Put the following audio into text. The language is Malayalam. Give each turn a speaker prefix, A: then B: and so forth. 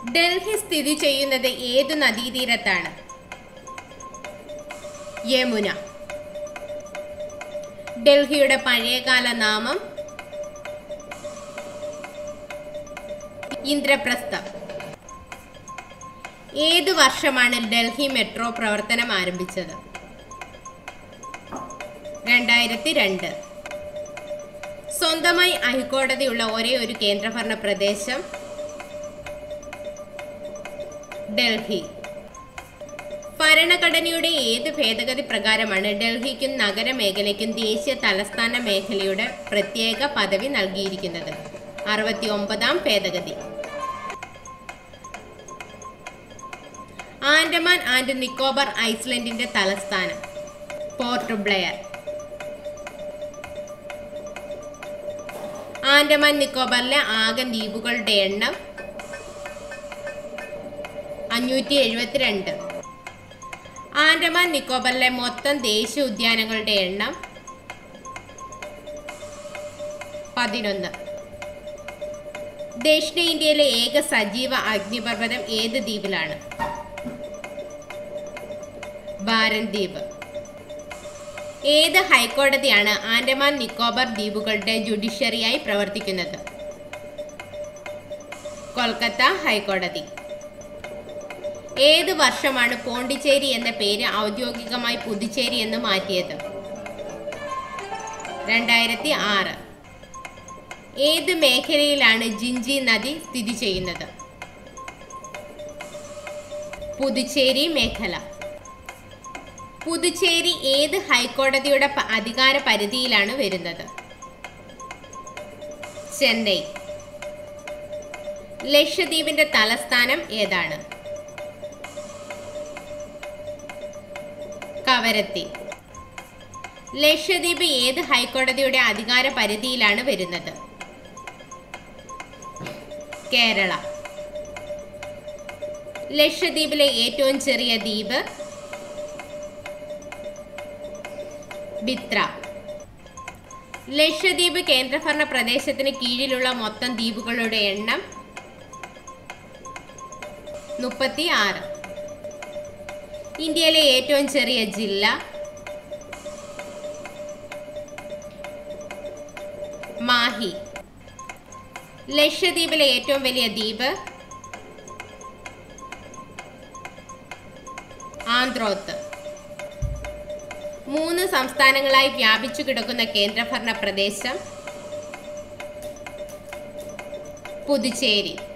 A: ഡൽഹി സ്ഥിതി ചെയ്യുന്നത് ഏതു നദീതീരത്താണ് യമുന ഡൽഹിയുടെ പഴയകാല നാമം ഇന്ദ്രപ്രസ്ഥം ഏതു വർഷമാണ് ഡൽഹി മെട്രോ പ്രവർത്തനം ആരംഭിച്ചത് രണ്ടായിരത്തി രണ്ട് സ്വന്തമായി ഹൈക്കോടതിയുള്ള ഒരേ ഒരു കേന്ദ്രഭരണ പ്രദേശം ഡൽഹി ഭരണഘടനയുടെ ഏത് ഭേദഗതി പ്രകാരമാണ് ഡൽഹിക്കും നഗരമേഖലയ്ക്കും ദേശീയ തലസ്ഥാന മേഖലയുടെ പ്രത്യേക പദവി നൽകിയിരിക്കുന്നത് അറുപത്തി ഒമ്പതാം ഭേദഗതി ആൻഡമാൻ ആൻഡ് നിക്കോബാർ ഐസ്ലൻഡിന്റെ തലസ്ഥാനം പോർട്ട് ബ്ലെയർ ആൻഡമാൻ നിക്കോബാറിലെ ആകെ ദ്വീപുകളുടെ എണ്ണം അഞ്ഞൂറ്റി എഴുപത്തിരണ്ട് ആൻഡമാൻ നിക്കോബറിലെ മൊത്തം ദേശീയ ഉദ്യാനങ്ങളുടെ എണ്ണം പതിനൊന്ന് ദക്ഷിണേന്ത്യയിലെ ഏക സജീവ അഗ്നിപർവ്വതം ഏത് ദ്വീപിലാണ് ബാരൻ ദ്വീപ് ഏത് ഹൈക്കോടതിയാണ് ആൻഡമാൻ നിക്കോബാർ ദ്വീപുകളുടെ ജുഡീഷ്യറിയായി പ്രവർത്തിക്കുന്നത് കൊൽക്കത്ത ഹൈക്കോടതി ഏത് വർഷമാണ് പോണ്ടിച്ചേരി എന്ന പേര് ഔദ്യോഗികമായി പുതുച്ചേരി എന്ന് മാറ്റിയത് രണ്ടായിരത്തി ആറ് ഏത് മേഖലയിലാണ് ജിഞ്ചി നദി സ്ഥിതി ചെയ്യുന്നത് പുതുച്ചേരി മേഖല പുതുച്ചേരി ഏത് ഹൈക്കോടതിയുടെ പ- അധികാര പരിധിയിലാണ് വരുന്നത് ചെന്നൈ ലക്ഷദ്വീപിന്റെ തലസ്ഥാനം ഏതാണ് കവരത്തി ലക്ഷദ്വീപ് ഏത് ഹൈക്കോടതിയുടെ അധികാര പരിധിയിലാണ് വരുന്നത് കേരള ലക്ഷദ്വീപിലെ ഏറ്റവും ചെറിയ ദ്വീപ് ബിത്ര ലക്ഷദ്വീപ് കേന്ദ്രഭരണ പ്രദേശത്തിന് കീഴിലുള്ള മൊത്തം ദ്വീപുകളുടെ എണ്ണം മുപ്പത്തി ആറ് ഇന്ത്യയിലെ ഏറ്റവും ചെറിയ ജില്ല മാഹി ലക്ഷദ്വീപിലെ ഏറ്റവും വലിയ ദ്വീപ് ആന്ത്രോത്ത് മൂന്ന് സംസ്ഥാനങ്ങളായി വ്യാപിച്ചു കിടക്കുന്ന കേന്ദ്രഭരണ പ്രദേശം പുതുച്ചേരി